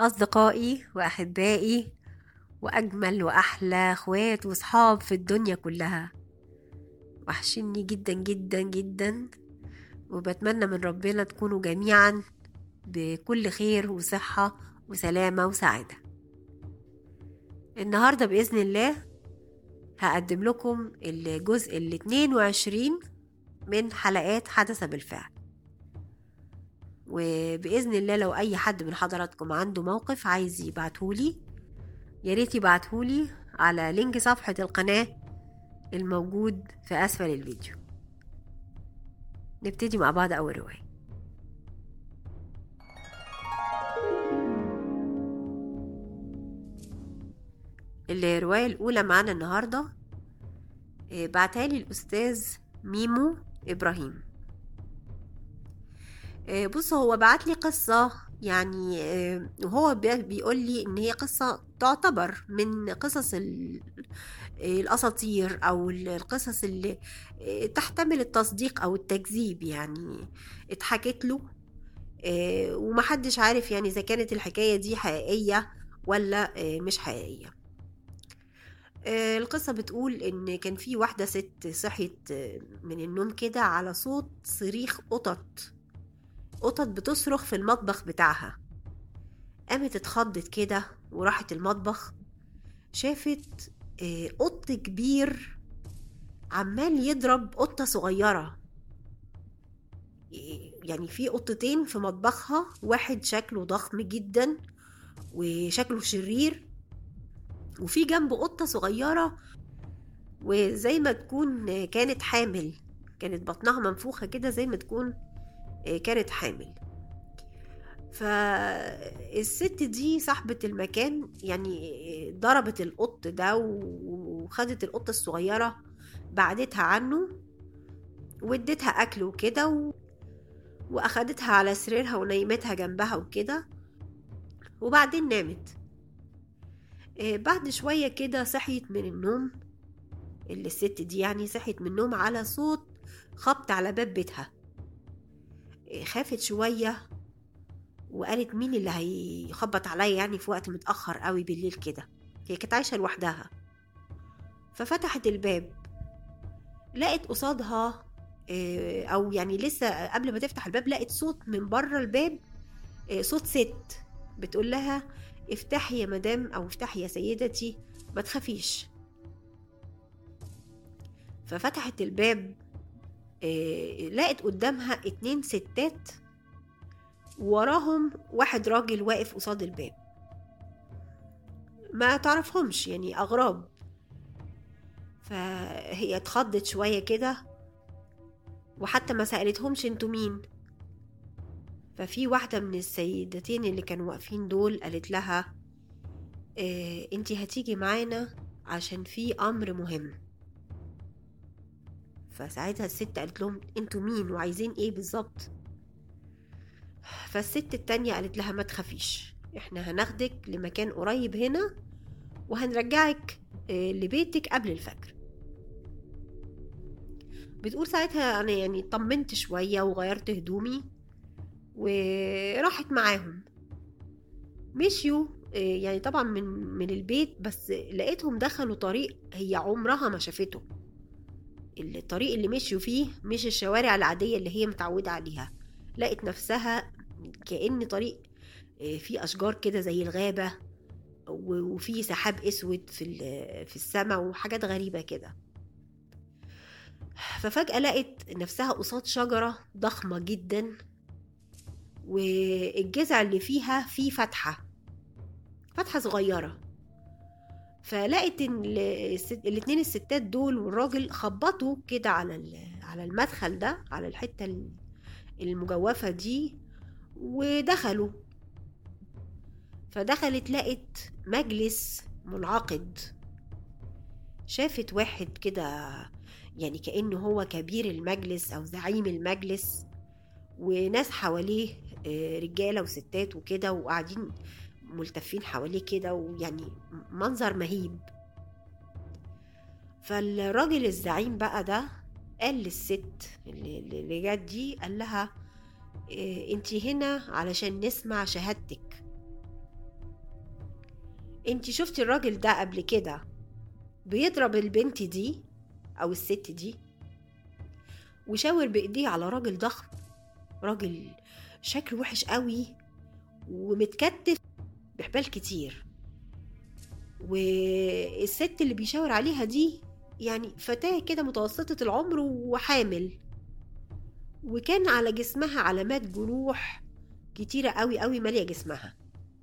أصدقائي وأحبائي وأجمل وأحلى أخوات وصحاب في الدنيا كلها وحشني جدا جدا جدا وبتمنى من ربنا تكونوا جميعا بكل خير وصحة وسلامة وسعادة النهاردة بإذن الله هقدم لكم الجزء ال 22 من حلقات حدث بالفعل وبإذن الله لو أي حد من حضراتكم عنده موقف عايز يبعتهولي ياريت يبعتهولي على لينك صفحة القناة الموجود في أسفل الفيديو نبتدي مع بعض أول رواية الرواية الأولى معانا النهاردة بعتها لي الأستاذ ميمو إبراهيم بص هو بعت لي قصة يعني وهو بيقول لي إن هي قصة تعتبر من قصص الأساطير أو القصص اللي تحتمل التصديق أو التكذيب يعني اتحكت له ومحدش عارف يعني إذا كانت الحكاية دي حقيقية ولا مش حقيقية القصة بتقول إن كان في واحدة ست صحيت من النوم كده على صوت صريخ قطط قطط بتصرخ في المطبخ بتاعها قامت اتخضت كده وراحت المطبخ شافت قط كبير عمال يضرب قطة صغيرة يعني في قطتين في مطبخها واحد شكله ضخم جدا وشكله شرير وفي جنبه قطة صغيرة وزي ما تكون كانت حامل كانت بطنها منفوخة كده زي ما تكون كانت حامل فالست دي صاحبة المكان يعني ضربت القط ده وخدت القطة الصغيرة بعدتها عنه واديتها أكل وكده و... وأخدتها على سريرها ونيمتها جنبها وكده وبعدين نامت بعد شوية كده صحيت من النوم اللي الست دي يعني صحيت من النوم على صوت خبط على باب بيتها خافت شوية وقالت مين اللي هيخبط عليا يعني في وقت متأخر قوي بالليل كده هي كانت عايشة لوحدها ففتحت الباب لقت قصادها أو يعني لسه قبل ما تفتح الباب لقت صوت من بره الباب صوت ست بتقول لها افتحي يا مدام أو افتحي يا سيدتي ما تخافيش ففتحت الباب لقت قدامها اتنين ستات وراهم واحد راجل واقف قصاد الباب ما تعرفهمش يعني أغراب فهي اتخضت شوية كده وحتى ما سألتهمش انتوا مين ففي واحدة من السيدتين اللي كانوا واقفين دول قالت لها اه انتي هتيجي معانا عشان في أمر مهم فساعتها الست قالت لهم انتوا مين وعايزين ايه بالظبط فالست التانية قالت لها ما تخافيش احنا هناخدك لمكان قريب هنا وهنرجعك لبيتك قبل الفجر بتقول ساعتها انا يعني طمنت شوية وغيرت هدومي وراحت معاهم مشيوا يعني طبعا من من البيت بس لقيتهم دخلوا طريق هي عمرها ما شافته الطريق اللي مشيوا فيه مش الشوارع العادية اللي هي متعودة عليها لقت نفسها كأن طريق فيه أشجار كده زي الغابة وفي سحاب أسود في في السماء وحاجات غريبة كده ففجأة لقت نفسها قصاد شجرة ضخمة جدا والجذع اللي فيها فيه فتحة فتحة صغيرة فلقت ان الاتنين الستات دول والراجل خبطوا كده على على المدخل ده على الحته المجوفه دي ودخلوا فدخلت لقت مجلس منعقد شافت واحد كده يعني كأنه هو كبير المجلس أو زعيم المجلس وناس حواليه رجالة وستات وكده وقاعدين ملتفين حواليه كده ويعني منظر مهيب فالراجل الزعيم بقى ده قال للست اللي اللي جت دي قال لها إيه انت هنا علشان نسمع شهادتك انت شفتي الراجل ده قبل كده بيضرب البنت دي او الست دي وشاور بايديه على راجل ضخم راجل شكله وحش قوي ومتكتف بحبال كتير والست اللي بيشاور عليها دي يعني فتاة كده متوسطة العمر وحامل وكان على جسمها علامات جروح كتيرة قوي قوي مالية جسمها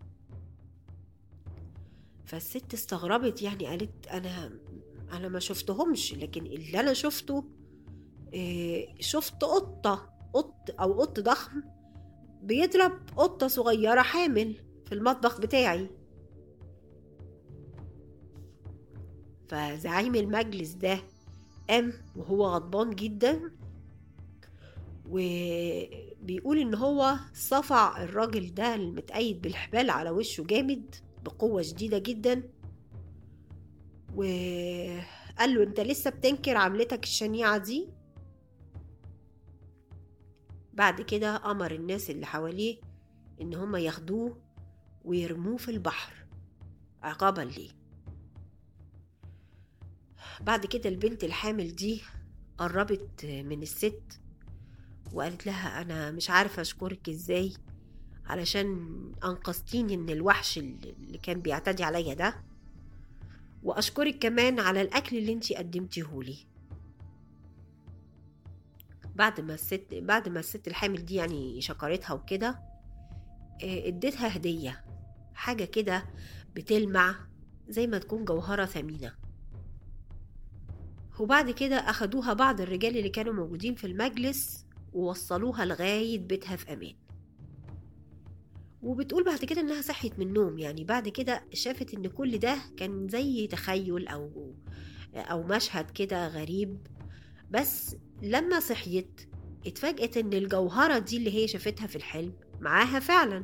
فالست استغربت يعني قالت انا انا ما شفتهمش لكن اللي انا شفته إيه شفت قطة قط او قط ضخم بيضرب قطة صغيرة حامل في المطبخ بتاعي فزعيم المجلس ده قام وهو غضبان جدا وبيقول ان هو صفع الراجل ده المتأيد بالحبال على وشه جامد بقوة شديدة جدا وقال له انت لسه بتنكر عملتك الشنيعة دي بعد كده أمر الناس اللي حواليه إن هم ياخدوه ويرموه في البحر عقابا ليه بعد كده البنت الحامل دي قربت من الست وقالت لها أنا مش عارفة أشكرك إزاي علشان أنقذتيني من الوحش اللي كان بيعتدي عليا ده وأشكرك كمان على الأكل اللي انتي قدمتيهولي بعد ما الست بعد ما الست الحامل دي يعني شكرتها وكده اديتها هدية حاجة كده بتلمع زي ما تكون جوهرة ثمينة وبعد كده أخدوها بعض الرجال اللي كانوا موجودين في المجلس ووصلوها لغاية بيتها في أمان وبتقول بعد كده إنها صحيت من النوم يعني بعد كده شافت إن كل ده كان زي تخيل أو أو مشهد كده غريب بس لما صحيت اتفاجأت إن الجوهرة دي اللي هي شافتها في الحلم معاها فعلا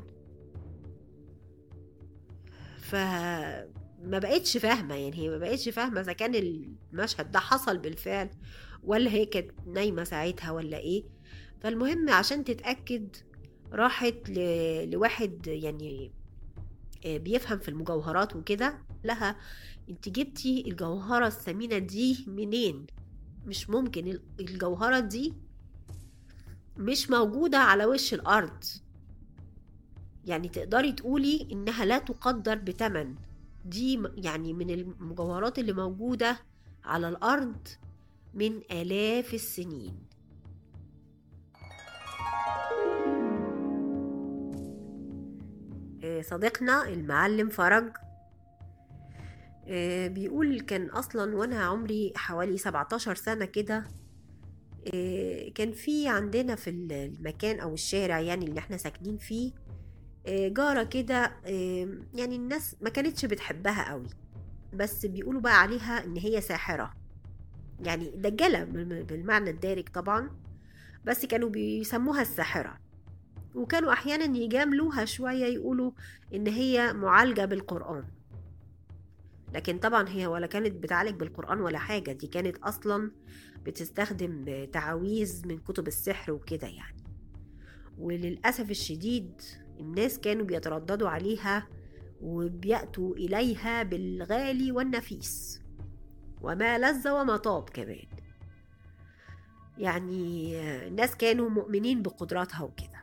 فما بقتش فاهمة يعني هي ما بقتش فاهمة إذا كان المشهد ده حصل بالفعل ولا هي كانت نايمة ساعتها ولا إيه فالمهم عشان تتأكد راحت ل... لواحد يعني بيفهم في المجوهرات وكده لها انت جبتي الجوهرة الثمينة دي منين مش ممكن الجوهرة دي مش موجودة على وش الأرض يعني تقدري تقولي إنها لا تقدر بتمن دي يعني من المجوهرات اللي موجودة على الأرض من آلاف السنين صديقنا المعلم فرج بيقول كان أصلا وأنا عمري حوالي 17 سنة كده كان في عندنا في المكان أو الشارع يعني اللي احنا ساكنين فيه جارة كده يعني الناس ما كانتش بتحبها قوي بس بيقولوا بقى عليها إن هي ساحرة يعني دجالة بالمعنى الدارج طبعا بس كانوا بيسموها الساحرة وكانوا أحيانا يجاملوها شوية يقولوا إن هي معالجة بالقرآن لكن طبعا هي ولا كانت بتعالج بالقرآن ولا حاجة دي كانت أصلا بتستخدم تعاويذ من كتب السحر وكده يعني وللأسف الشديد الناس كانوا بيترددوا عليها وبيأتوا إليها بالغالي والنفيس وما لذ وما طاب كمان يعني الناس كانوا مؤمنين بقدراتها وكده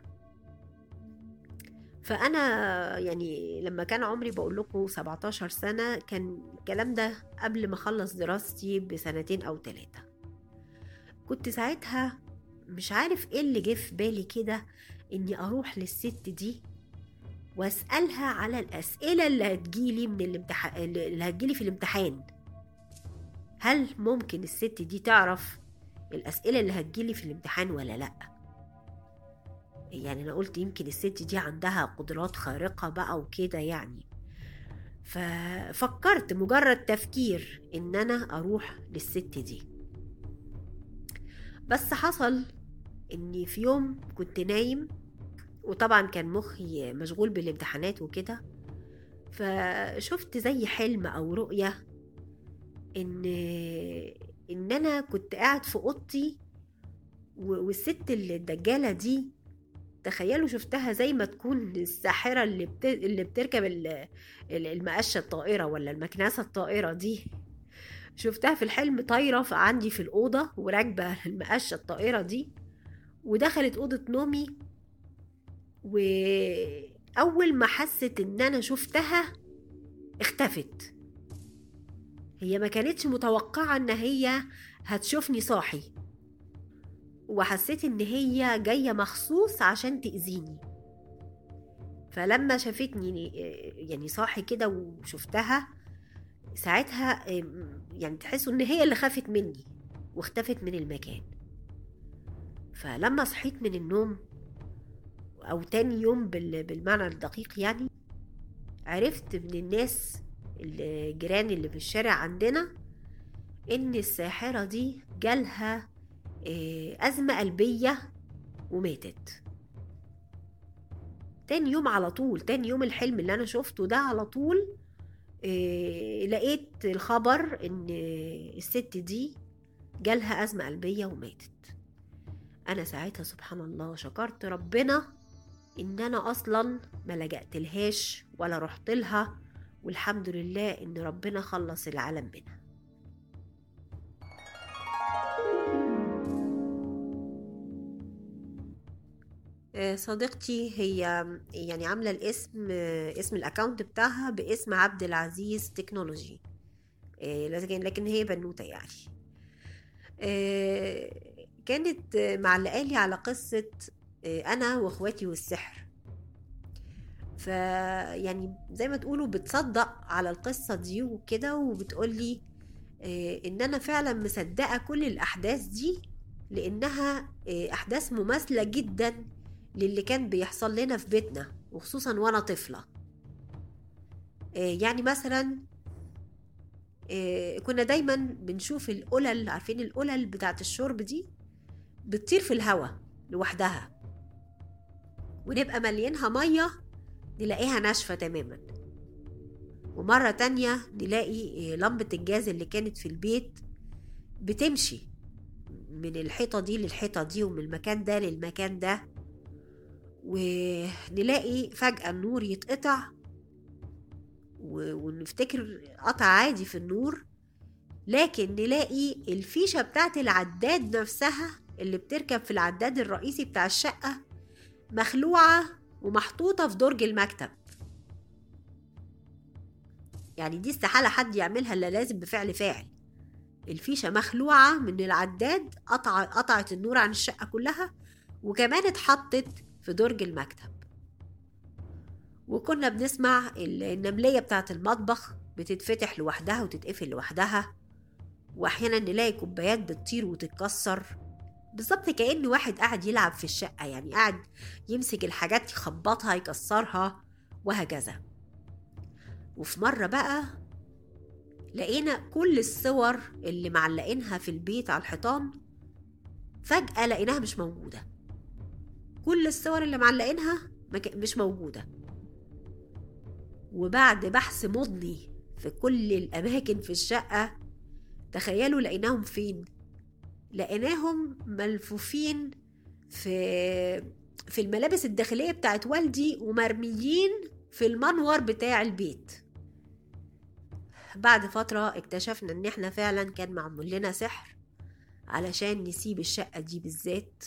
فأنا يعني لما كان عمري بقول لكم 17 سنة كان الكلام ده قبل ما أخلص دراستي بسنتين أو ثلاثة كنت ساعتها مش عارف ايه اللي جه في بالي كده اني اروح للست دي واسالها على الاسئله اللي هتجيلي من الامتحان اللي هتجيلي في الامتحان هل ممكن الست دي تعرف الاسئله اللي هتجيلي في الامتحان ولا لا يعني انا قلت يمكن الست دي عندها قدرات خارقه بقى وكده يعني ففكرت مجرد تفكير ان انا اروح للست دي بس حصل اني في يوم كنت نايم وطبعا كان مخي مشغول بالامتحانات وكده فشفت زي حلم او رؤية ان ان انا كنت قاعد في اوضتي والست الدجالة دي تخيلوا شفتها زي ما تكون الساحرة اللي, بت... اللي بتركب ال- ال- المقشة الطائرة ولا المكنسة الطائرة دي شفتها في الحلم طايرة في- عندي في الأوضة وراكبة المقشة الطائرة دي ودخلت أوضة نومي وأول ما حست إن أنا شفتها اختفت هي ما كانتش متوقعة إن هي هتشوفني صاحي وحسيت إن هي جاية مخصوص عشان تأذيني فلما شافتني يعني صاحي كده وشفتها ساعتها يعني تحسوا إن هي اللي خافت مني واختفت من المكان فلما صحيت من النوم أو تاني يوم بال- بالمعنى الدقيق يعني عرفت من الناس الجيران اللي في الشارع عندنا إن الساحرة دي جالها آه، أزمة قلبية وماتت تاني يوم على طول تاني يوم الحلم اللي أنا شفته ده على طول آه، لقيت الخبر إن الست دي جالها أزمة قلبية وماتت أنا ساعتها سبحان الله شكرت ربنا إن أنا أصلا ما لجأتلهاش ولا رحت لها والحمد لله إن ربنا خلص العالم منها آه، صديقتي هي يعني عاملة الاسم آه، اسم الاكونت بتاعها باسم عبد العزيز تكنولوجي آه، لكن لكن هي بنوتة يعني آه، كانت آه، معلقالي على قصة آه، أنا وإخواتي والسحر فيعني زي ما تقولوا بتصدق على القصة دي وكده وبتقولي آه، إن أنا فعلا مصدقة كل الأحداث دي لأنها آه، أحداث مماثلة جدا للي كان بيحصل لنا في بيتنا وخصوصا وأنا طفلة آه، يعني مثلا آه، كنا دايما بنشوف القلل عارفين القلل بتاعت الشرب دي بتطير في الهواء لوحدها ونبقى مليانها مية نلاقيها ناشفة تماما ومرة تانية نلاقي آه، لمبة الجاز اللي كانت في البيت بتمشي من الحيطة دي للحيطة دي ومن المكان ده للمكان ده ونلاقي فجأة النور يتقطع و- ونفتكر قطع عادي في النور لكن نلاقي الفيشة بتاعت العداد نفسها اللي بتركب في العداد الرئيسي بتاع الشقة مخلوعة ومحطوطة في درج المكتب يعني دي استحالة حد يعملها إلا لازم بفعل فاعل الفيشة مخلوعة من العداد قطع قطعت النور عن الشقة كلها وكمان اتحطت في درج المكتب وكنا بنسمع النملية بتاعت المطبخ بتتفتح لوحدها وتتقفل لوحدها وأحيانا نلاقي كوبايات بتطير وتتكسر بالظبط كأن واحد قاعد يلعب في الشقة يعني قاعد يمسك الحاجات يخبطها يكسرها وهكذا وفي مرة بقى لقينا كل الصور اللي معلقينها في البيت على الحيطان فجأة لقيناها مش موجودة كل الصور اللي معلقينها ما ك- مش موجودة وبعد بحث مضني في كل الأماكن في الشقة تخيلوا لقيناهم فين لقيناهم ملفوفين في في الملابس الداخلية بتاعت والدي ومرميين في المنور بتاع البيت بعد فترة اكتشفنا ان احنا فعلا كان معمول لنا سحر علشان نسيب الشقة دي بالذات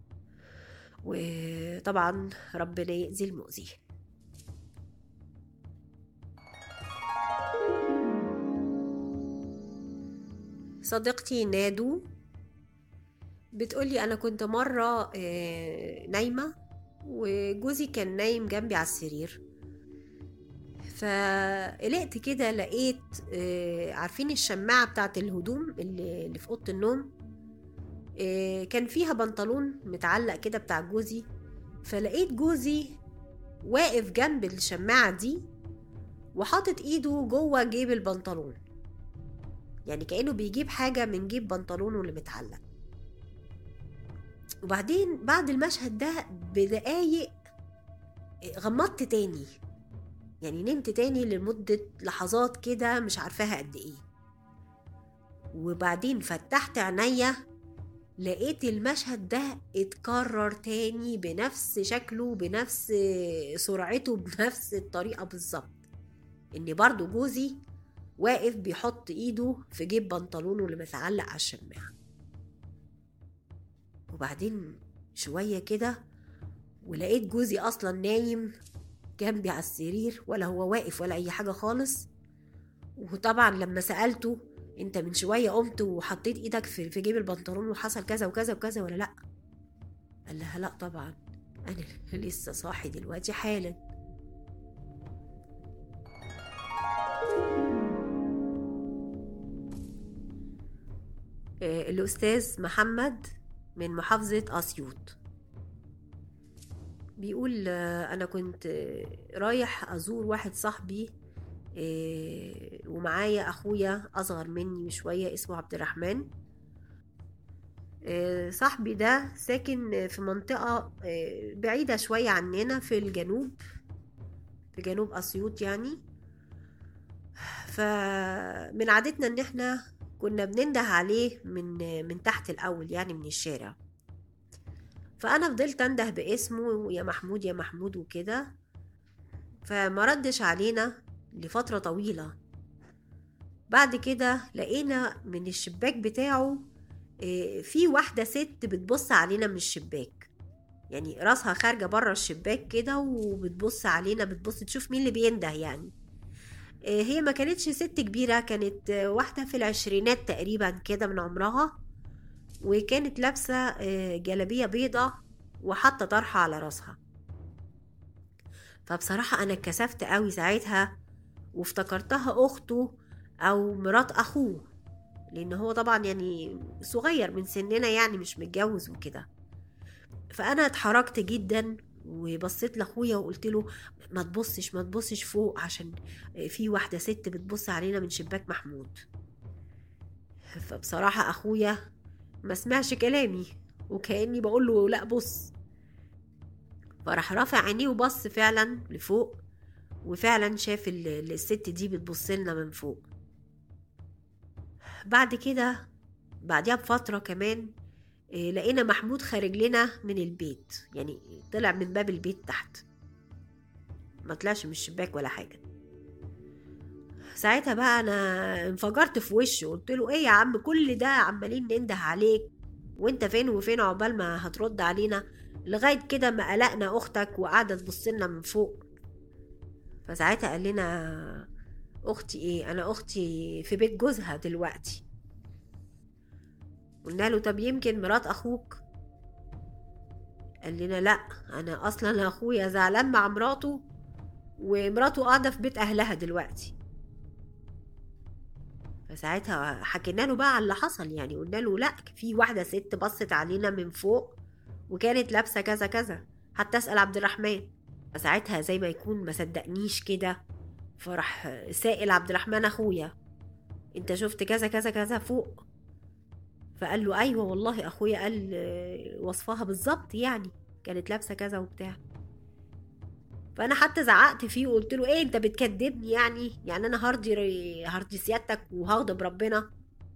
وطبعا ربنا يأذي المؤذي صديقتي نادو بتقولي أنا كنت مرة آه، نايمة وجوزي كان نايم جنبي على السرير فقلقت كده لقيت آه، عارفين الشماعة بتاعت الهدوم اللي اللي في أوضة النوم آه، كان فيها بنطلون متعلق كده بتاع جوزي فلقيت جوزي واقف جنب الشماعة دي وحاطط ايده جوه جيب البنطلون يعني كأنه بيجيب حاجة من جيب بنطلونه اللي متعلق وبعدين بعد المشهد ده بدقايق غمضت تاني يعني نمت تاني لمدة لحظات كده مش عارفاها قد ايه وبعدين فتحت عينيا لقيت المشهد ده اتكرر تاني بنفس شكله بنفس سرعته بنفس الطريقة بالظبط ان برضو جوزي واقف بيحط ايده في جيب بنطلونه اللي متعلق على الشماعة وبعدين شوية كده ولقيت جوزي اصلا نايم جنبي على السرير ولا هو واقف ولا اي حاجة خالص وطبعا لما سألته انت من شوية قمت وحطيت ايدك في في جيب البنطلون وحصل كذا وكذا وكذا ولا لا قال لها لا طبعا انا لسه صاحي دلوقتي حالا آه، الأستاذ محمد من محافظة أسيوط بيقول آه، أنا كنت آه، رايح أزور واحد صاحبي آه، ومعايا أخويا أصغر مني بشوية اسمه عبد الرحمن آه، صاحبي ده ساكن في منطقة آه، بعيدة شوية عننا في الجنوب في جنوب أسيوط يعني فمن عادتنا إن إحنا كنا بننده عليه من من تحت الأول يعني من الشارع فأنا فضلت أنده باسمه يا محمود يا محمود وكده فما ردش علينا لفترة طويلة بعد كده لقينا من الشباك بتاعه آه، في واحدة ست بتبص علينا من الشباك يعني راسها خارجة بره الشباك كده وبتبص علينا بتبص تشوف مين اللي بينده يعني آه، هي ما كانتش ست كبيرة كانت آه، واحدة في العشرينات تقريبا كده من عمرها وكانت لابسة آه، جلابية بيضة وحاطة طرحة على راسها فبصراحة أنا اتكسفت قوي ساعتها وافتكرتها أخته أو مرات أخوه لأن هو طبعا يعني صغير من سننا يعني مش متجوز وكده فأنا اتحركت جدا وبصيت لاخويا وقلت له ما تبصش ما تبصش فوق عشان في واحده ست بتبص علينا من شباك محمود فبصراحه اخويا ما سمعش كلامي وكاني بقول له لا بص فراح رافع عينيه وبص فعلا لفوق وفعلا شاف ال- الست دي بتبص لنا من فوق بعد كده بعدها بفتره كمان إيه، لقينا محمود خارج لنا من البيت يعني طلع من باب البيت تحت ما طلعش من الشباك ولا حاجه ساعتها بقى انا انفجرت في وشه قلت له ايه يا عم كل ده عمالين ننده عليك وانت فين وفين عقبال ما هترد علينا لغايه كده ما قلقنا اختك وقاعده تبص لنا من فوق فساعتها قال لنا اختي ايه انا اختي في بيت جوزها دلوقتي قلنا له طب يمكن مرات اخوك قال لنا لا انا اصلا اخويا زعلان مع مراته ومراته قاعده في بيت اهلها دلوقتي فساعتها حكينا له بقى على اللي حصل يعني قلنا له لا في واحده ست بصت علينا من فوق وكانت لابسه كذا كذا حتى اسال عبد الرحمن فساعتها زي ما يكون ما صدقنيش كده فراح سائل عبد الرحمن اخويا انت شفت كذا كذا كذا فوق فقال له ايوه والله اخويا قال آه، وصفها بالظبط يعني كانت لابسه كذا وبتاع فانا حتى زعقت فيه وقلت له ايه انت بتكدبني يعني يعني انا هرضي هرضي سيادتك وهغضب ربنا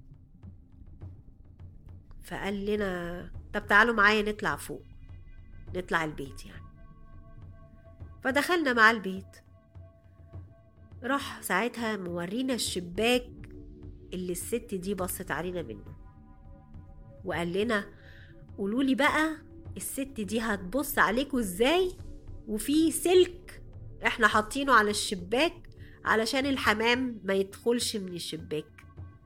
فقال لنا طب تعالوا معايا نطلع فوق نطلع البيت يعني فدخلنا مع البيت راح ساعتها مورينا الشباك اللي الست دي بصت علينا منه وقال لنا قولوا لي بقى الست دي هتبص عليكوا ازاي وفي سلك احنا حاطينه على الشباك علشان الحمام ما يدخلش من الشباك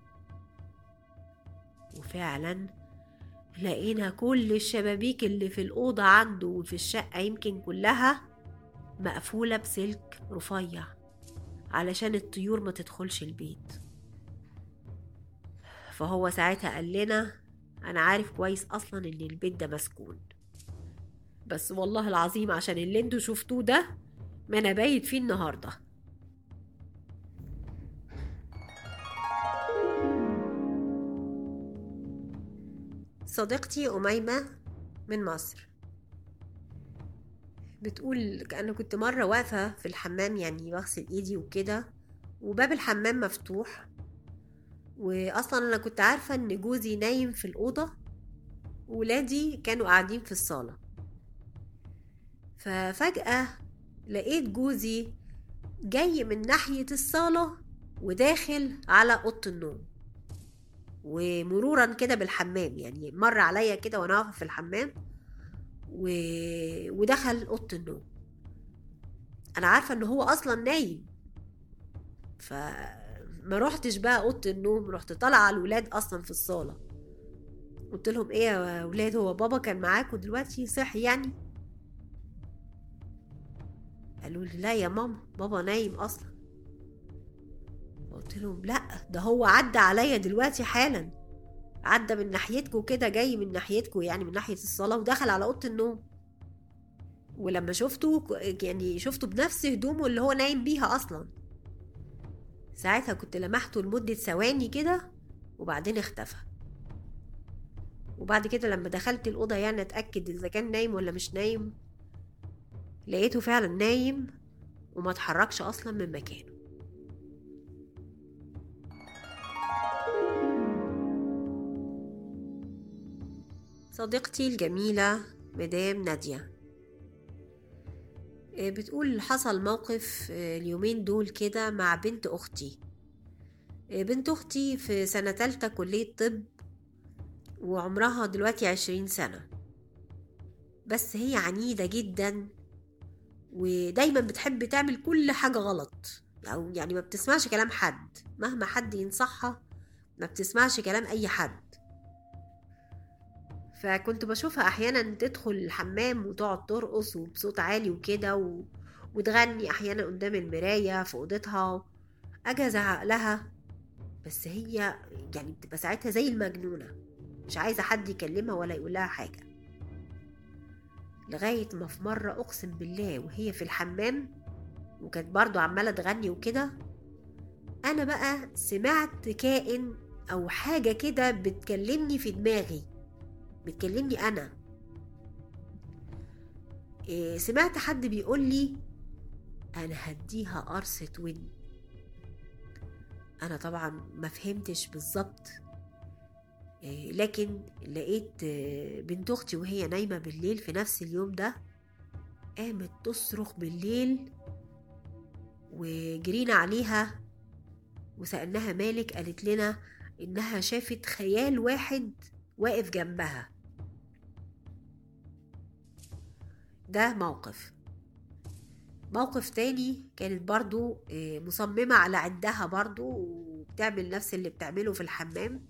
وفعلا لقينا كل الشبابيك اللي في الأوضة عنده وفي الشقة يمكن كلها مقفولة بسلك رفيع علشان الطيور ما تدخلش البيت فهو ساعتها قال لنا أنا عارف كويس أصلا إن البيت ده مسكون بس والله العظيم عشان اللي انتوا شفتوه ده ما أنا بايت فيه النهارده صديقتي أميمة من مصر بتقول أنا كنت مرة واقفة في الحمام يعني بغسل إيدي وكده وباب الحمام مفتوح وأصلا أنا كنت عارفة إن جوزي نايم في الأوضة ولادي كانوا قاعدين في الصالة ففجأة لقيت جوزي جاي من ناحية الصالة وداخل على أوضة النوم ومرورا كده بالحمام يعني مر عليا كده وانا واقفه في الحمام و... ودخل اوضه النوم انا عارفه ان هو اصلا نايم فما روحتش بقى اوضه النوم رحت طالعه على الولاد اصلا في الصاله قلت لهم ايه يا ولاد هو بابا كان معاكم دلوقتي صحي يعني قالوا لي لا يا ماما بابا نايم اصلا قلت لهم لا ده هو عدى عليا دلوقتي حالا عدى من ناحيتكم كده جاي من ناحيتكم يعني من ناحيه الصاله ودخل على اوضه النوم ولما شفته يعني شفته بنفس هدومه اللي هو نايم بيها اصلا ساعتها كنت لمحته لمدة ثواني كده وبعدين اختفى وبعد كده لما دخلت الأوضة يعني أتأكد إذا كان نايم ولا مش نايم لقيته فعلا نايم وما اتحركش أصلا من مكانه صديقتي الجميلة مدام نادية بتقول حصل موقف اليومين دول كده مع بنت أختي بنت أختي في سنة تالتة كلية طب وعمرها دلوقتي عشرين سنة بس هي عنيدة جدا ودايما بتحب تعمل كل حاجة غلط أو يعني ما بتسمعش كلام حد مهما حد ينصحها ما بتسمعش كلام أي حد فكنت بشوفها احيانا تدخل الحمام وتقعد ترقص وبصوت عالي وكده و... وتغني احيانا قدام المرايه في اوضتها اجي ازعق لها بس هي يعني بتبقى ساعتها زي المجنونه مش عايزه حد يكلمها ولا يقول لها حاجه لغايه ما في مره اقسم بالله وهي في الحمام وكانت برضو عماله تغني وكده انا بقى سمعت كائن او حاجه كده بتكلمني في دماغي بتكلمني انا إيه سمعت حد بيقول لي انا هديها قرصة ود انا طبعا ما فهمتش بالظبط إيه لكن لقيت بنت اختي وهي نايمه بالليل في نفس اليوم ده قامت تصرخ بالليل وجرينا عليها وسألناها مالك قالت لنا إنها شافت خيال واحد واقف جنبها ده موقف موقف تاني كانت برضو مصممة على عندها برضو وبتعمل نفس اللي بتعمله في الحمام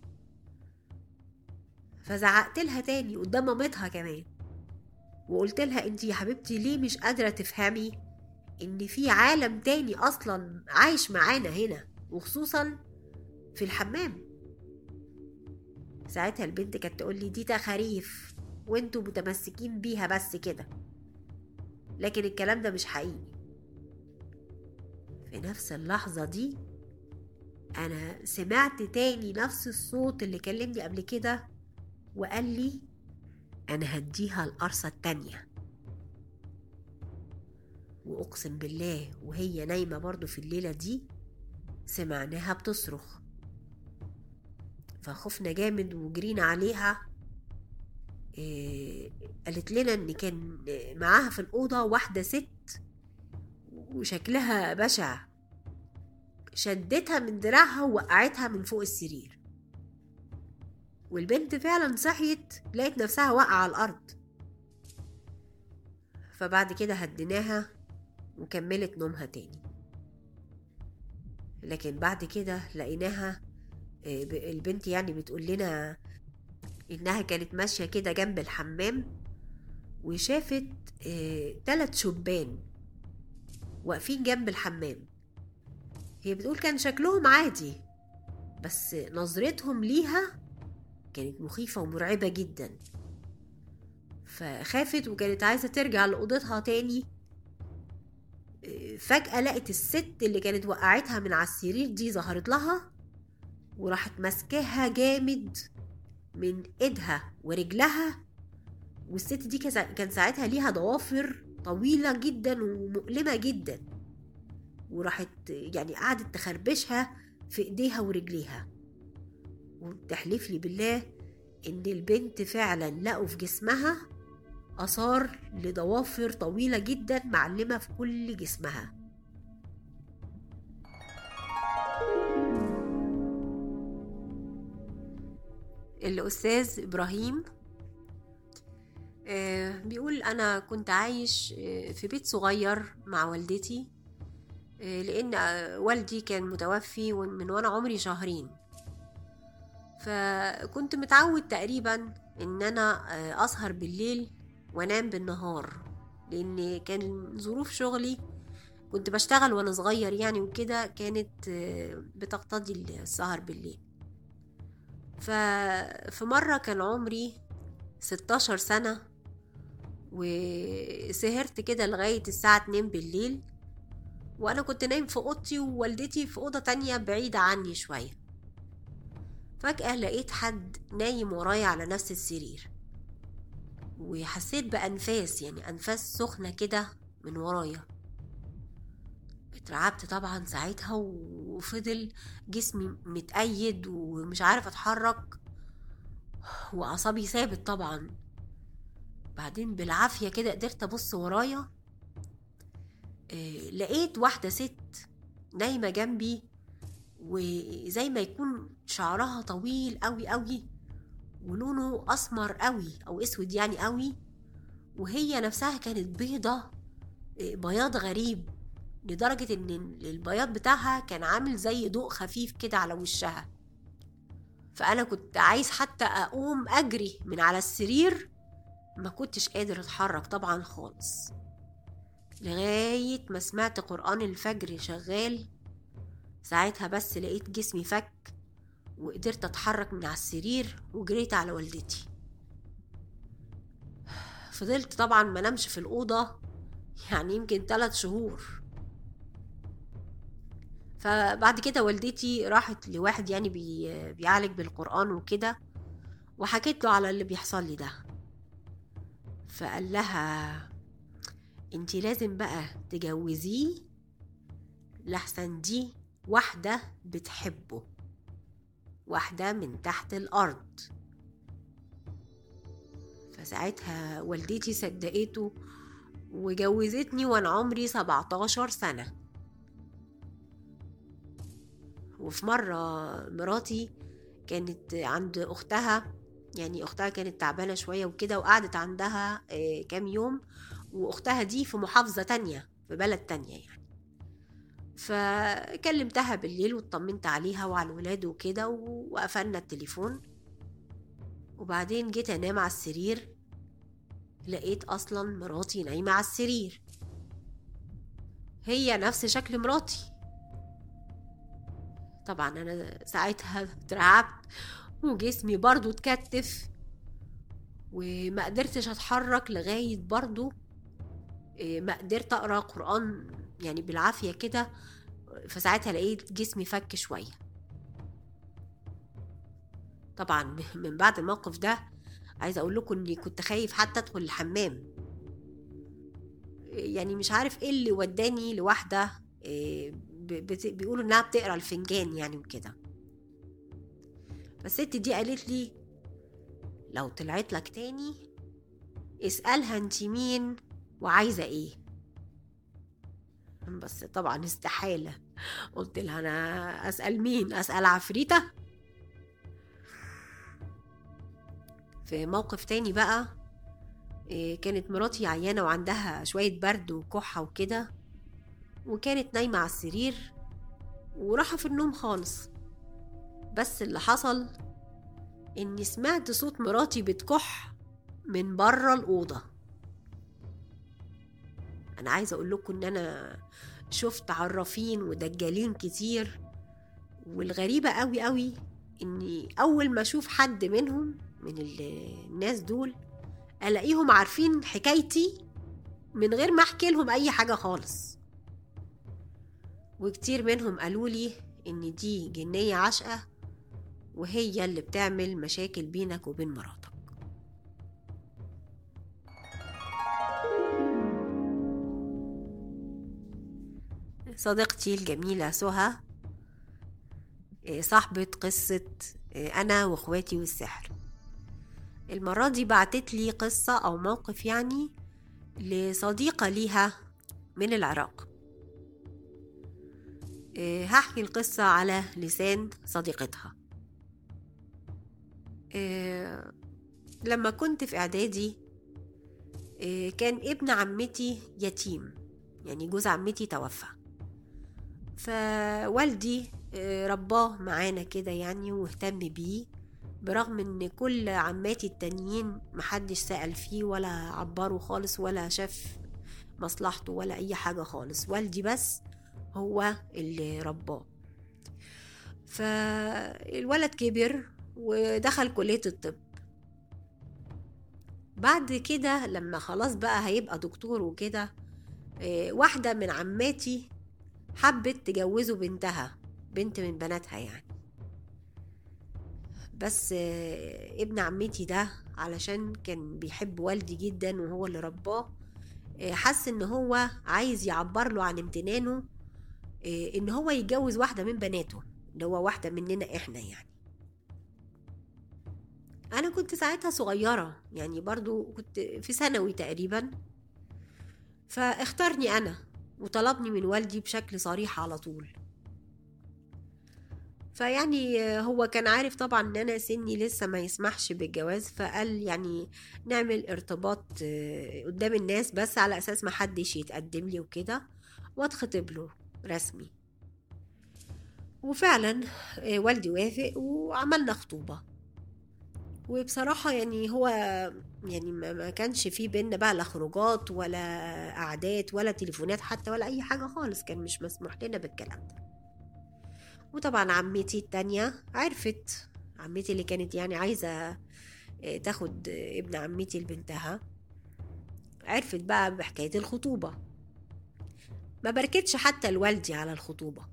فزعقت لها تاني قدام مامتها كمان وقلت لها انت يا حبيبتي ليه مش قادرة تفهمي ان في عالم تاني اصلا عايش معانا هنا وخصوصا في الحمام ساعتها البنت كانت تقول لي دي تخاريف وانتوا متمسكين بيها بس كده لكن الكلام ده مش حقيقي في نفس اللحظة دي أنا سمعت تاني نفس الصوت اللي كلمني قبل كده وقال لي أنا هديها القرصة التانية وأقسم بالله وهي نايمة برضو في الليلة دي سمعناها بتصرخ فخفنا جامد وجرينا عليها إيه قالت لنا ان كان معاها في الاوضه واحده ست وشكلها بشع شدتها من دراعها ووقعتها من فوق السرير والبنت فعلا صحيت لقيت نفسها واقعه على الارض فبعد كده هديناها وكملت نومها تاني لكن بعد كده لقيناها البنت يعني بتقول لنا انها كانت ماشيه كده جنب الحمام وشافت تلات شبان واقفين جنب الحمام هي بتقول كان شكلهم عادي بس نظرتهم ليها كانت مخيفة ومرعبة جدا فخافت وكانت عايزة ترجع لأوضتها تاني فجأة لقت الست اللي كانت وقعتها من على السرير دي ظهرت لها وراحت ماسكاها جامد من ايدها ورجلها والست دي كان ساعتها ليها ضوافر طويلة جدا ومؤلمة جدا وراحت يعني قعدت تخربشها في ايديها ورجليها وتحلف لي بالله إن البنت فعلا لقوا في جسمها آثار لضوافر طويلة جدا معلمة في كل جسمها الأستاذ إبراهيم آه، بيقول أنا كنت عايش آه، في بيت صغير مع والدتي آه، لأن آه، والدي كان متوفي ومن- من وأنا عمري شهرين فكنت متعود تقريبا إن أنا آه، أسهر بالليل وأنام بالنهار لأن كان ظروف شغلي كنت بشتغل وأنا صغير يعني وكده كانت آه، بتقتضي السهر بالليل ففي مرة كان عمري 16 سنة وسهرت كده لغاية الساعة 2 بالليل وأنا كنت نايم في أوضتي ووالدتي في أوضة تانية بعيدة عني شوية فجأة لقيت حد نايم ورايا على نفس السرير وحسيت بأنفاس يعني أنفاس سخنة كده من ورايا اترعبت طبعا ساعتها وفضل جسمي متأيد ومش عارف اتحرك وأعصابي ثابت طبعا بعدين بالعافية كده قدرت أبص ورايا آه، لقيت واحدة ست نايمة جنبي وزي ما يكون شعرها طويل قوي قوي ولونه أسمر قوي أو أسود يعني قوي وهي نفسها كانت بيضة آه، بياض غريب لدرجة إن البياض بتاعها كان عامل زي ضوء خفيف كده على وشها فأنا كنت عايز حتى أقوم أجري من على السرير ما كنتش قادر أتحرك طبعا خالص لغاية ما سمعت قرآن الفجر شغال ساعتها بس لقيت جسمي فك وقدرت أتحرك من على السرير وجريت على والدتي فضلت طبعا ما نمش في الأوضة يعني يمكن ثلاث شهور فبعد كده والدتي راحت لواحد يعني بي بيعالج بالقرآن وكده وحكيت له على اللي بيحصل لي ده فقال لها انتي لازم بقى تجوزيه لحسن دي واحدة بتحبه واحدة من تحت الأرض فساعتها والدتي صدقته وجوزتني وانا عمري 17 سنة وفي مرة مراتي كانت عند أختها يعني أختها كانت تعبانة شوية وكده وقعدت عندها آه، كام يوم وأختها دي في محافظة تانية في بلد تانية يعني فكلمتها بالليل واطمنت عليها وعلى الولاد وكده وقفلنا التليفون وبعدين جيت انام على السرير لقيت اصلا مراتي نايمة على السرير هي نفس شكل مراتي طبعا انا ساعتها اترعبت وجسمي برضو اتكتف وما قدرتش اتحرك لغاية برضو إيه، ما قدرت اقرا قرآن يعني بالعافية كده فساعتها لقيت جسمي فك شوية طبعا من بعد الموقف ده عايزة اقول لكم اني كنت خايف حتى ادخل الحمام يعني مش عارف ايه اللي وداني لواحدة إيه، ب- بت- بيقولوا انها بتقرا الفنجان يعني وكده فالست دي قالت لي لو طلعت لك تاني اسألها انت مين وعايزة ايه بس طبعا استحالة قلت لها انا اسأل مين اسأل عفريتة في موقف تاني بقى إيه، كانت مراتي عيانة وعندها شوية برد وكحة وكده وكانت نايمة على السرير وراحة في النوم خالص بس اللي حصل اني سمعت صوت مراتي بتكح من بره الأوضة انا عايزة اقول لكم ان انا شفت عرافين ودجالين كتير والغريبة قوي قوي اني اول ما اشوف حد منهم من ال- الناس دول الاقيهم عارفين حكايتي من غير ما احكي لهم اي حاجة خالص وكتير منهم قالوا لي ان دي جنية عشقة وهي اللي بتعمل مشاكل بينك وبين مراتك صديقتي الجميلة سهى إيه، صاحبة قصة إيه، أنا وإخواتي والسحر المرة دي بعتت لي قصة أو موقف يعني لصديقة ليها من العراق إيه، هحكي القصة على لسان صديقتها إيه، لما كنت في إعدادي إيه، كان ابن عمتي يتيم يعني جوز عمتي توفى فوالدي رباه معانا كده يعني واهتم بيه برغم ان كل عماتي التانيين محدش سأل فيه ولا عبره خالص ولا شاف مصلحته ولا اي حاجة خالص والدي بس هو اللي رباه فالولد كبر ودخل كلية الطب بعد كده لما خلاص بقى هيبقى دكتور وكده واحدة من عماتي حبت تجوزه بنتها بنت من بناتها يعني بس ابن عمتي ده علشان كان بيحب والدي جدا وهو اللي رباه حس ان هو عايز يعبر له عن امتنانه ان هو يتجوز واحدة من بناته اللي هو واحدة مننا احنا يعني انا كنت ساعتها صغيرة يعني برضو كنت في ثانوي تقريبا فاختارني انا وطلبني من والدي بشكل صريح على طول فيعني هو كان عارف طبعا ان انا سني لسه ما يسمحش بالجواز فقال يعني نعمل ارتباط قدام الناس بس على اساس ما حدش يتقدم لي وكده واتخطب له رسمي وفعلا والدي وافق وعملنا خطوبة وبصراحة يعني هو يعني ما كانش في بينا بقى لا خروجات ولا قعدات ولا تليفونات حتى ولا أي حاجة خالص كان مش مسموح لنا بالكلام ده وطبعا عمتي التانية عرفت عمتي اللي كانت يعني عايزة تاخد ابن عمتي لبنتها عرفت بقى بحكاية الخطوبة ما بركتش حتى لوالدي على الخطوبة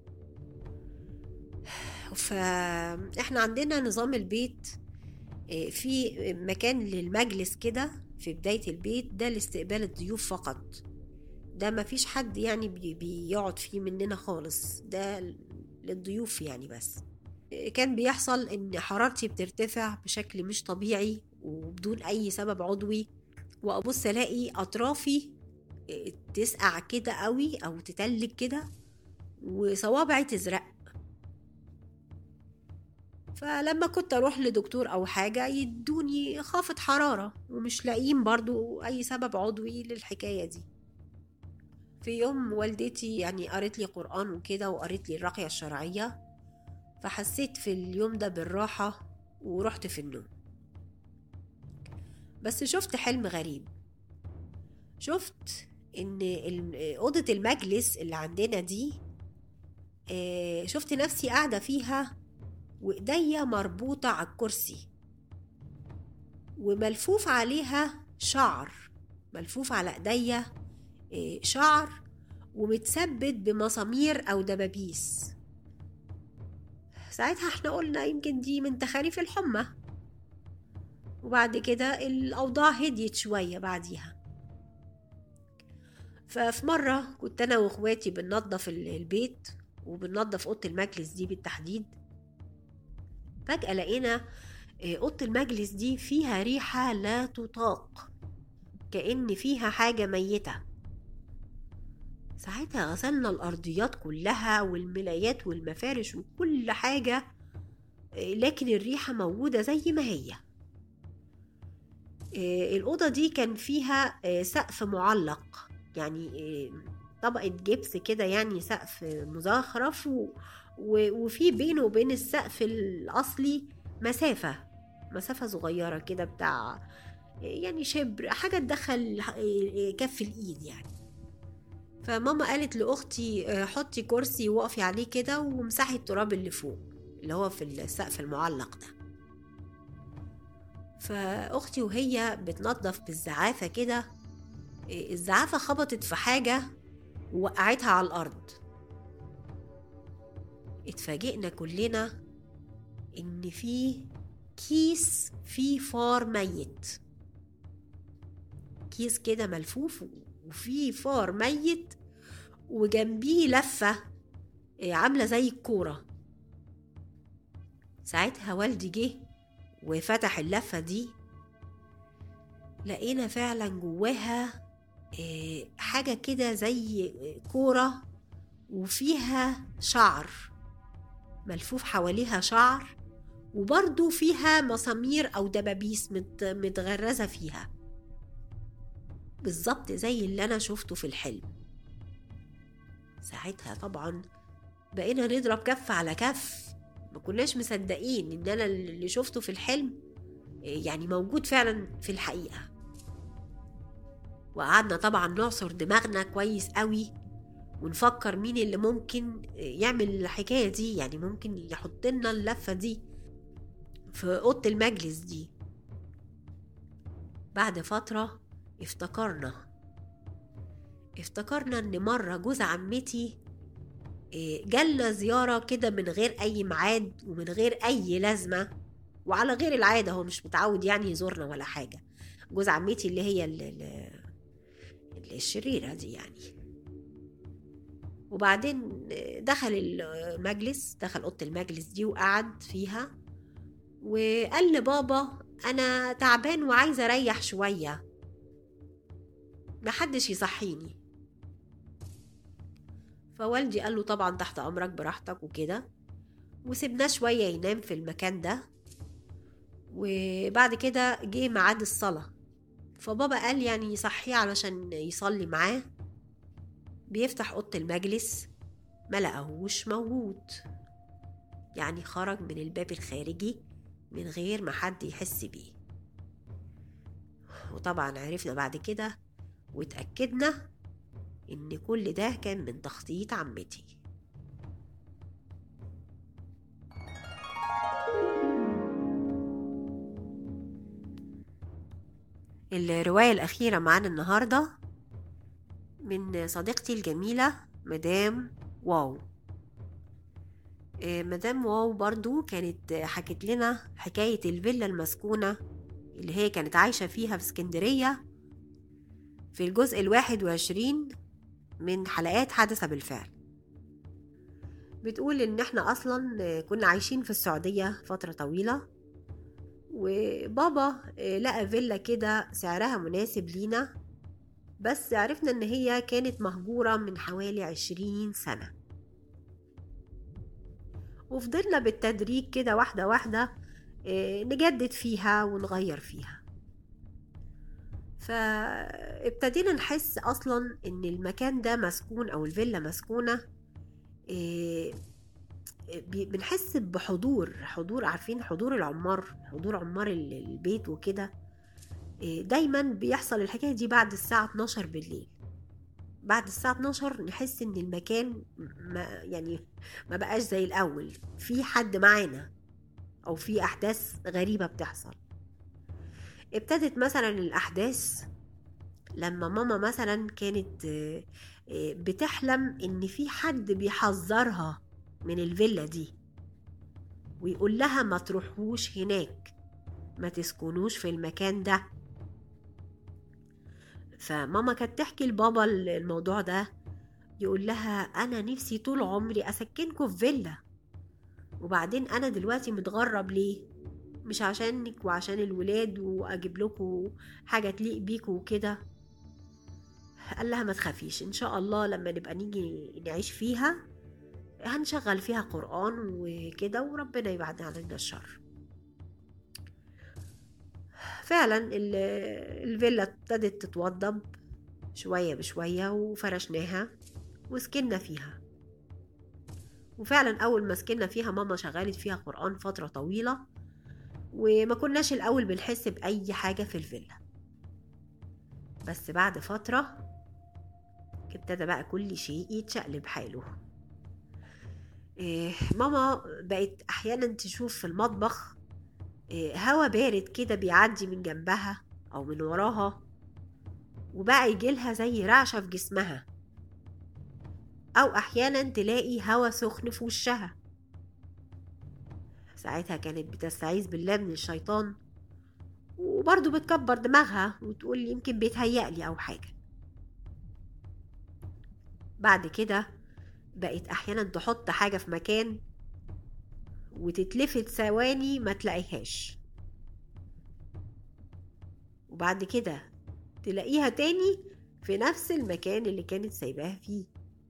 فاحنا عندنا نظام البيت في مكان للمجلس كده في بداية البيت ده لاستقبال الضيوف فقط ده ما فيش حد يعني بيقعد فيه مننا خالص ده للضيوف يعني بس كان بيحصل ان حرارتي بترتفع بشكل مش طبيعي وبدون اي سبب عضوي وابص الاقي اطرافي تسقع كده قوي او تتلج كده وصوابعي تزرق فلما كنت اروح لدكتور او حاجة يدوني خافض حرارة ومش لاقيين برضو اي سبب عضوي للحكاية دي في يوم والدتي يعني قرت لي قرآن وكده وقرت لي الرقية الشرعية فحسيت في اليوم ده بالراحة ورحت في النوم بس شفت حلم غريب شفت ان أوضة المجلس اللي عندنا دي شفت نفسي قاعدة فيها وإيديا مربوطة على الكرسي وملفوف عليها شعر ملفوف على إيديا شعر ومتثبت بمسامير أو دبابيس ساعتها احنا قلنا يمكن دي من تخاريف الحمى وبعد كده الأوضاع هديت شوية بعديها ففي مرة كنت أنا وإخواتي بننظف البيت وبننظف أوضة المجلس دي بالتحديد فجأة لقينا أوضة المجلس دي فيها ريحة لا تطاق كأن فيها حاجة ميتة ساعتها غسلنا الأرضيات كلها والملايات والمفارش وكل حاجة لكن الريحة موجودة زي ما هي الأوضة دي كان فيها سقف معلق يعني طبقة جبس كده يعني سقف مزخرف و... و... وفي بينه وبين السقف الأصلي مسافة مسافة صغيرة كده بتاع يعني شبر حاجة تدخل كف الإيد يعني فماما قالت لأختي حطي كرسي وقفي عليه كده ومسحي التراب اللي فوق اللي هو في السقف المعلق ده فأختي وهي بتنظف بالزعافة كده الزعافة خبطت في حاجة ووقعتها على الأرض اتفاجئنا كلنا إن في كيس فيه فار ميت كيس كده ملفوف وفيه فار ميت وجنبيه لفة عاملة زي الكورة ساعتها والدي جه وفتح اللفة دي لقينا فعلا جواها آه، حاجة كده زي كورة وفيها شعر ملفوف حواليها شعر وبرضو فيها مسامير أو دبابيس مت- متغرزة فيها بالظبط زي اللي أنا شفته في الحلم ساعتها طبعا بقينا نضرب كف على كف ما كناش مصدقين ان انا اللي شفته في الحلم يعني موجود فعلا في الحقيقة وقعدنا طبعا نعصر دماغنا كويس قوي ونفكر مين اللي ممكن يعمل الحكاية دي يعني ممكن يحط لنا اللفة دي في أوضة المجلس دي بعد فترة افتكرنا افتكرنا ان مرة جوز عمتي إيه، جالنا زيارة كده من غير أي ميعاد ومن غير أي لازمة وعلى غير العادة هو مش متعود يعني يزورنا ولا حاجة جوز عمتي اللي هي ال- ال- ال- الشريرة دي يعني وبعدين دخل المجلس دخل أوضة المجلس دي وقعد فيها وقال لبابا أنا تعبان وعايز أريح شوية محدش يصحيني فوالدي قال له طبعا تحت أمرك براحتك وكده وسيبناه شوية ينام في المكان ده وبعد كده جه ميعاد الصلاة فبابا قال يعني يصحيه علشان يصلي معاه بيفتح أوضة المجلس ما لقاهوش موجود يعني خرج من الباب الخارجي من غير ما حد يحس بيه وطبعا عرفنا بعد كده واتأكدنا إن كل ده كان من تخطيط عمتي الرواية الأخيرة معانا النهاردة من صديقتي الجميلة مدام واو آه، مدام واو برضو كانت حكت لنا حكاية الفيلا المسكونة اللي هي كانت عايشة فيها في اسكندرية في الجزء الواحد وعشرين من حلقات حدث بالفعل بتقول ان احنا اصلا كنا عايشين في السعودية فترة طويلة وبابا لقى فيلا كده سعرها مناسب لينا بس عرفنا ان هي كانت مهجورة من حوالي عشرين سنة وفضلنا بالتدريج كده واحدة واحدة آه، نجدد فيها ونغير فيها فابتدينا نحس اصلا ان المكان ده مسكون او الفيلا مسكونة آه، بي- بنحس بحضور حضور عارفين حضور العمار حضور عمار ال- البيت وكده آه، دايما بيحصل الحكاية دي بعد الساعة 12 بالليل بعد الساعة 12 نحس ان المكان ما يعني ما بقاش زي الاول في حد معانا او في احداث غريبة بتحصل ابتدت مثلا الاحداث لما ماما مثلا كانت آه، آه، بتحلم ان في حد بيحذرها من الفيلا دي ويقول لها ما تروحوش هناك ما تسكنوش في المكان ده فماما كانت تحكي لبابا الموضوع ده يقول لها انا نفسي طول عمري اسكنكم في فيلا وبعدين انا دلوقتي متغرب ليه مش عشانك وعشان الولاد واجيب لكم حاجه تليق بيكوا وكده قال لها ما تخافيش ان شاء الله لما نبقى نيجي نعيش فيها هنشغل فيها قرآن وكده وربنا يبعد عننا الشر فعلا ال- الفيلا ابتدت تتوضب شوية بشوية وفرشناها وسكننا فيها وفعلا أول ما سكننا فيها ماما شغلت فيها قرآن فترة طويلة وما كناش الأول بنحس بأي حاجة في الفيلا بس بعد فترة ابتدى بقى كل شيء يتشقلب حاله إيه، ماما بقت أحيانا تشوف في المطبخ إيه، هوا بارد كده بيعدي من جنبها أو من وراها وبقى يجيلها زي رعشة في جسمها أو أحيانا تلاقي هوا سخن في وشها ساعتها كانت بتستعيذ بالله من الشيطان وبرضه بتكبر دماغها وتقول يمكن بيتهيألي أو حاجة بعد كده بقت أحيانا تحط حاجة في مكان وتتلفت ثواني ما تلاقيهاش وبعد كده تلاقيها تاني في نفس المكان اللي كانت سايباها فيه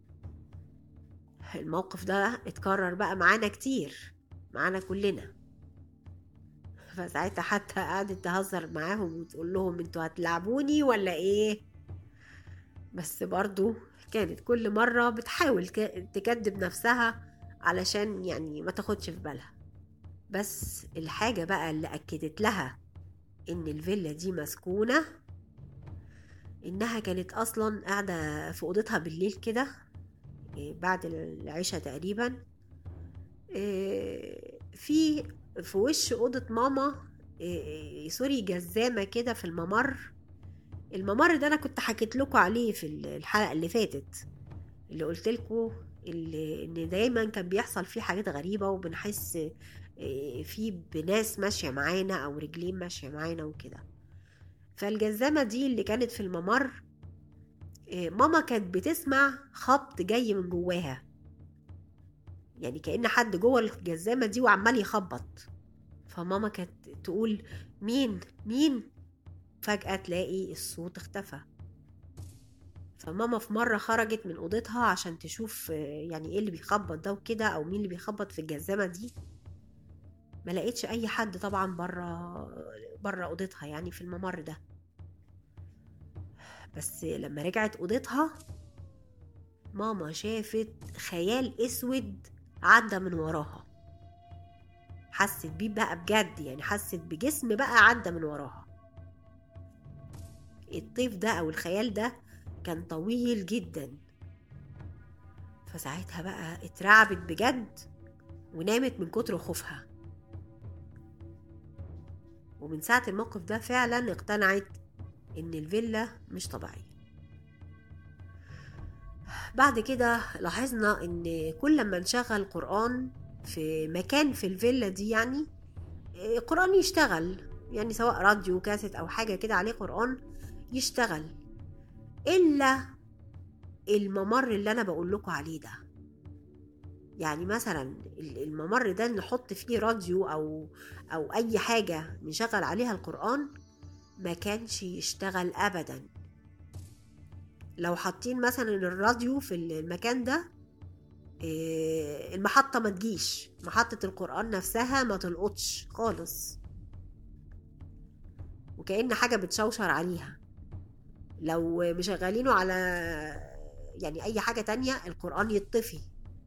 الموقف ده اتكرر بقى معانا كتير معانا كلنا فساعتها حتى قعدت تهزر معاهم وتقول لهم انتوا هتلعبوني ولا ايه بس برضو كانت كل مرة بتحاول تكذب نفسها علشان يعني ما تاخدش في بالها بس الحاجة بقى اللي أكدت لها إن الفيلا دي مسكونة إنها كانت أصلا قاعدة في أوضتها بالليل كده بعد العشاء تقريبا في في وش أوضة ماما سوري جزامة كده في الممر الممر ده أنا كنت حكيت لكم عليه في الحلقة اللي فاتت اللي قلت لكم اللي ان دايما كان بيحصل فيه حاجات غريبه وبنحس فيه بناس ماشيه معانا او رجلين ماشيه معانا وكده فالجزامه دي اللي كانت في الممر ماما كانت بتسمع خبط جاي من جواها يعني كأن حد جوه الجزامة دي وعمال يخبط فماما كانت تقول مين مين فجأة تلاقي الصوت اختفى فماما في مرة خرجت من أوضتها عشان تشوف يعني ايه اللي بيخبط ده وكده أو مين اللي بيخبط في الجزامة دي ما لقيتش أي حد طبعا برا برا أوضتها يعني في الممر ده بس لما رجعت أوضتها ماما شافت خيال أسود عدى من وراها حست بيه بقى بجد يعني حست بجسم بقى عدى من وراها الطيف ده أو الخيال ده كان طويل جدا فساعتها بقى اترعبت بجد ونامت من كتر خوفها ومن ساعة الموقف ده فعلا اقتنعت ان الفيلا مش طبيعية بعد كده لاحظنا ان كل ما نشغل قرآن في مكان في الفيلا دي يعني قرآن يشتغل يعني سواء راديو كاسيت او حاجة كده عليه قرآن يشتغل الا الممر اللي انا بقول لكم عليه ده يعني مثلا الممر ده نحط فيه راديو او او اي حاجه نشغل عليها القران ما كانش يشتغل ابدا لو حاطين مثلا الراديو في المكان ده المحطة ما تجيش محطة القرآن نفسها ما تلقطش خالص وكأن حاجة بتشوشر عليها لو مشغلينه على يعني أي حاجة تانية القرآن يطفي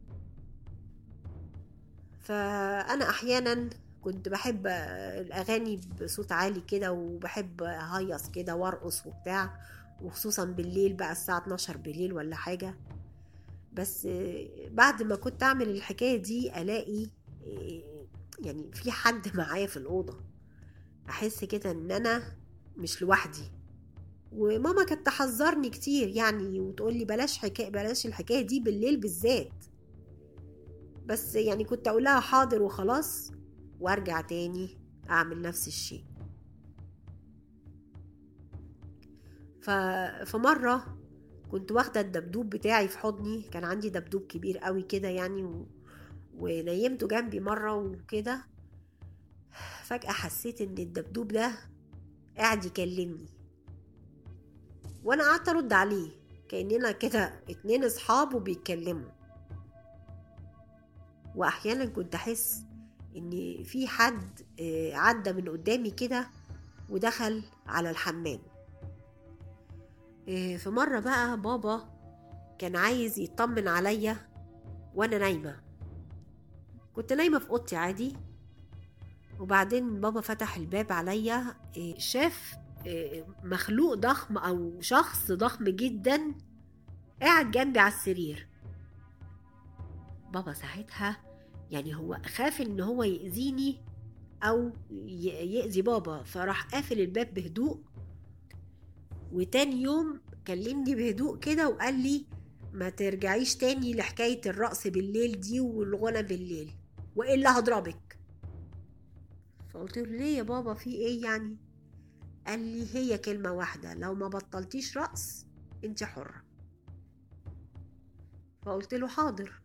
فأنا أحيانا كنت بحب الأغاني بصوت عالي كده وبحب أهيص كده وأرقص وبتاع وخصوصا بالليل بقى الساعة 12 بالليل ولا حاجة بس بعد ما كنت أعمل الحكاية دي ألاقي يعني في حد معايا في الأوضة أحس كده إن أنا مش لوحدي وماما كانت تحذرني كتير يعني وتقول لي بلاش حكاية بلاش الحكاية دي بالليل بالذات بس يعني كنت أقول لها حاضر وخلاص وارجع تاني اعمل نفس الشيء فمرة كنت واخدة الدبدوب بتاعي في حضني كان عندي دبدوب كبير قوي كده يعني و... ونيمته جنبي مرة وكده فجأة حسيت ان الدبدوب ده قاعد يكلمني وانا قعدت ارد عليه كأننا كده اتنين اصحاب وبيتكلموا واحيانا كنت احس ان في حد عدى من قدامي كده ودخل على الحمام في مرة بقى بابا كان عايز يطمن عليا وانا نايمة كنت نايمة في اوضتي عادي وبعدين بابا فتح الباب عليا شاف مخلوق ضخم او شخص ضخم جدا قاعد جنبي على السرير بابا ساعتها يعني هو خاف ان هو يأذيني او يأذي بابا فراح قافل الباب بهدوء وتاني يوم كلمني بهدوء كده وقال لي ما ترجعيش تاني لحكاية الرقص بالليل دي والغنى بالليل وإلا هضربك فقلت له ليه يا بابا في ايه يعني قال لي هي كلمة واحدة لو ما بطلتيش رقص انت حرة فقلت له حاضر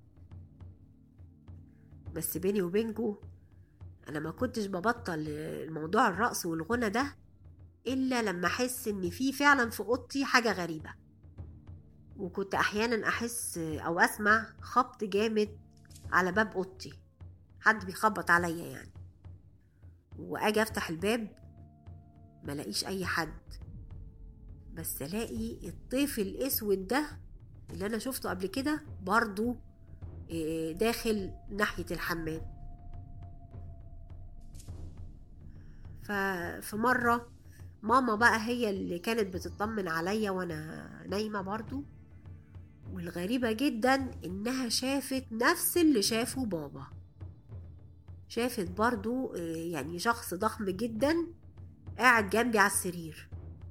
بس بيني وبينكو انا ما كنتش ببطل الموضوع الرقص والغنى ده الا لما احس ان في فعلا في اوضتي حاجه غريبه وكنت احيانا احس او اسمع خبط جامد على باب اوضتي حد بيخبط عليا يعني واجي افتح الباب ملاقيش اي حد بس الاقي الطيف الاسود ده اللي انا شفته قبل كده برضو إيه، داخل ناحية الحمام ففي مرة ماما بقى هي اللي كانت بتطمن عليا وانا نايمة برضو والغريبة جدا انها شافت نفس اللي شافه بابا شافت برضو إيه، يعني شخص ضخم جدا قاعد جنبي على السرير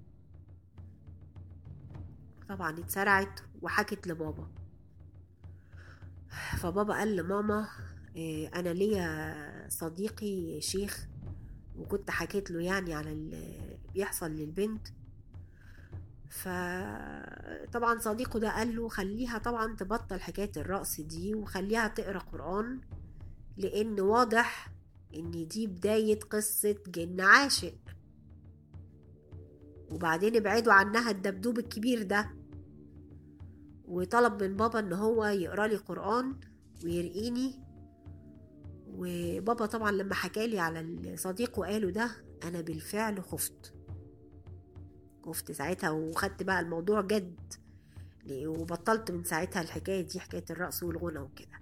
طبعا اتسرعت وحكت لبابا فبابا قال لماما إيه، انا ليا صديقي شيخ وكنت حكيت له يعني على اللي بيحصل للبنت فطبعا صديقه ده قال له خليها طبعا تبطل حكاية الرقص دي وخليها تقرا قرآن لأن واضح إن دي بداية قصة جن عاشق وبعدين ابعدوا عنها الدبدوب الكبير ده وطلب من بابا ان هو يقرا لي قران ويرقيني وبابا طبعا لما حكالي على الصديق وقاله ده انا بالفعل خفت خفت ساعتها وخدت بقى الموضوع جد وبطلت من ساعتها الحكاية دي حكاية الرقص والغنى وكده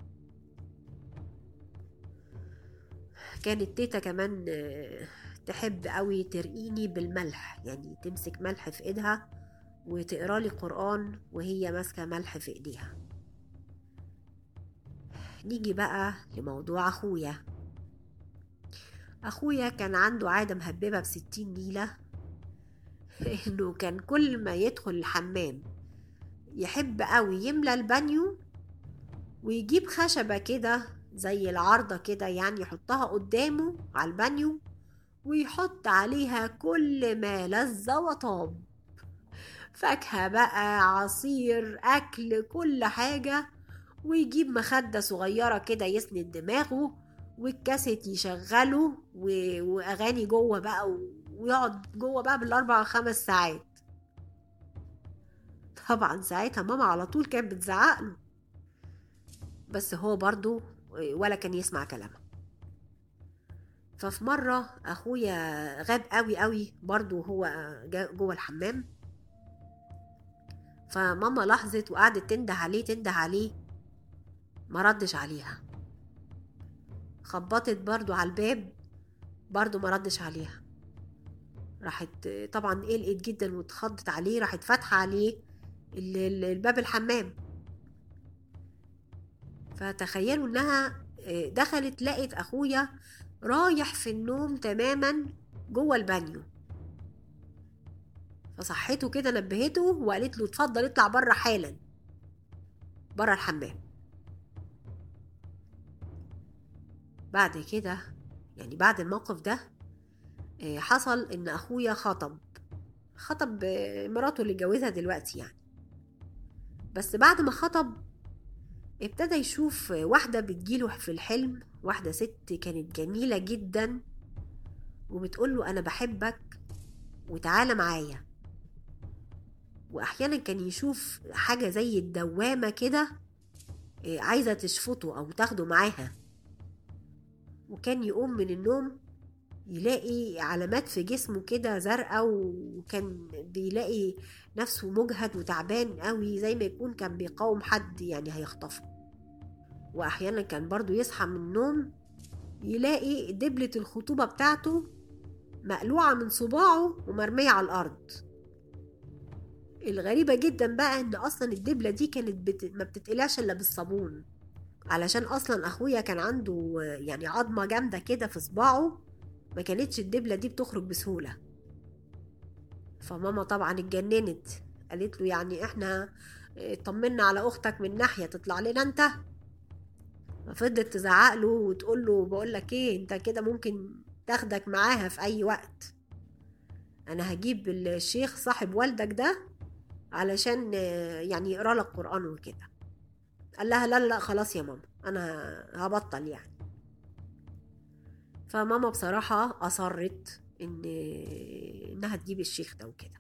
كانت تيتا كمان آه، تحب قوي ترقيني بالملح يعني تمسك ملح في ايدها وتقرا لي قرآن وهي ماسكة ملح في ايديها نيجي بقى لموضوع اخويا اخويا كان عنده عادة مهببة بستين نيلة انه كان كل ما يدخل الحمام يحب قوي يملى البانيو ويجيب خشبة كده زي العارضة كده يعني يحطها قدامه على البانيو ويحط عليها كل ما لذ وطاب فاكهة بقى عصير أكل كل حاجة ويجيب مخدة صغيرة كده يسند دماغه والكاسيت يشغله و... وأغاني جوه بقى و... ويقعد جوه بقى بالأربع خمس ساعات طبعا ساعتها ماما على طول كانت بتزعقله بس هو برضو ولا كان يسمع كلامها ففي مرة أخويا غاب قوي قوي برضو هو جا- جوه الحمام فماما لاحظت وقعدت تنده عليه تنده عليه ما ردش عليها خبطت برضو على الباب برضو ما ردش عليها راحت طبعا قلقت جدا واتخضت عليه راحت فاتحة عليه ال- ال- الباب الحمام فتخيلوا انها دخلت لقت اخويا رايح في النوم تماما جوه البانيو فصحته كده نبهته وقالت له اتفضل اطلع بره حالا بره الحمام بعد كده يعني بعد الموقف ده آه، حصل ان اخويا خطب خطب آه، مراته اللي اتجوزها دلوقتي يعني بس بعد ما خطب ابتدى يشوف واحدة بتجيله في الحلم واحدة ست كانت جميلة جدا وبتقوله أنا بحبك وتعالى معايا وأحيانا كان يشوف حاجة زي الدوامة كده إيه، عايزة تشفطه أو تاخده معاها وكان يقوم من النوم يلاقي علامات في جسمه كده زرقاء وكان بيلاقي نفسه مجهد وتعبان قوي زي ما يكون كان بيقاوم حد يعني هيخطفه واحيانا كان برضو يصحى من النوم يلاقي دبلة الخطوبة بتاعته مقلوعة من صباعه ومرمية على الأرض الغريبة جدا بقى ان اصلا الدبلة دي كانت بت... ما بتتقلعش الا بالصابون علشان اصلا اخويا كان عنده يعني عظمة جامدة كده في صباعه ما كانتش الدبلة دي بتخرج بسهولة فماما طبعا اتجننت قالت له يعني احنا اطمنا على اختك من ناحية تطلع لنا انت ففضلت تزعق له وتقول له بقول لك ايه انت كده ممكن تاخدك معاها في اي وقت انا هجيب الشيخ صاحب والدك ده علشان آه، يعني يقرا لك قران وكده قال لها لا لا خلاص يا ماما انا هبطل يعني فماما بصراحة أصرت ان انها تجيب الشيخ ده وكده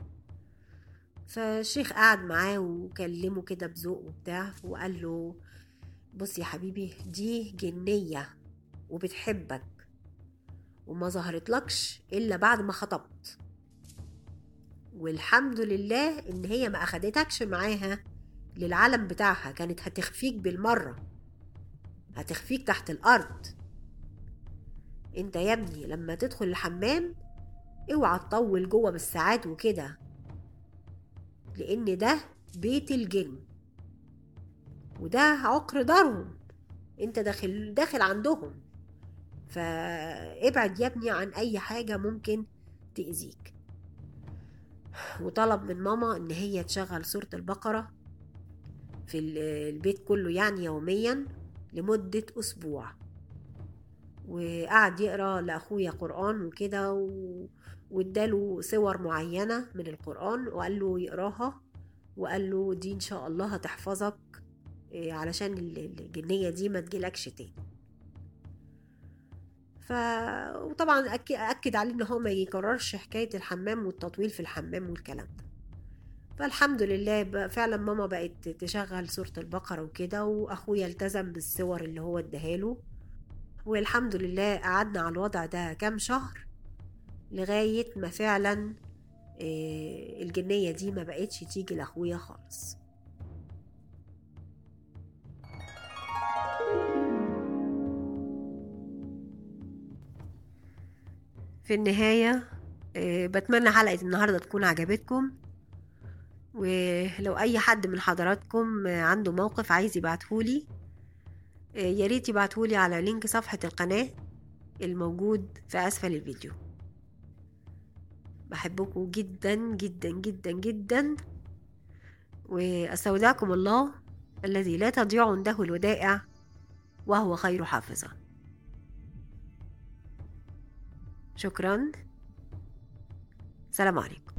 فالشيخ قعد معاه وكلمه كده بذوق وبتاع وقال له بص يا حبيبي دي جنية وبتحبك وما ظهرتلكش إلا بعد ما خطبت والحمد لله إن هي ما أخدتكش معاها للعالم بتاعها كانت هتخفيك بالمرة هتخفيك تحت الأرض انت يا ابني لما تدخل الحمام اوعى تطول جوه بالساعات وكده لان ده بيت الجن وده عقر دارهم انت داخل داخل عندهم فابعد يا ابني عن اي حاجة ممكن تأذيك وطلب من ماما ان هي تشغل سورة البقرة في البيت كله يعني يوميا لمدة أسبوع وقعد يقرا لاخويا قران وكده و... واداله صور معينه من القران وقال له يقراها وقال له دي ان شاء الله هتحفظك علشان الجنيه دي ما تجيلكش تاني ف وطبعا أك... اكد عليه ان هو ما يكررش حكايه الحمام والتطويل في الحمام والكلام ده فالحمد لله فعلا ماما بقت تشغل سورة البقرة وكده وأخويا التزم بالصور اللي هو اداهاله والحمد لله قعدنا على الوضع ده كام شهر لغاية ما فعلا الجنية دي ما بقتش تيجي لأخويا خالص في النهاية بتمنى حلقة النهاردة تكون عجبتكم ولو أي حد من حضراتكم عنده موقف عايز يبعتهولي يا ريت يبعتهولي على لينك صفحة القناة الموجود في أسفل الفيديو بحبكم جدا جدا جدا جدا وأستودعكم الله الذي لا تضيع عنده الودائع وهو خير حافظة شكرا سلام عليكم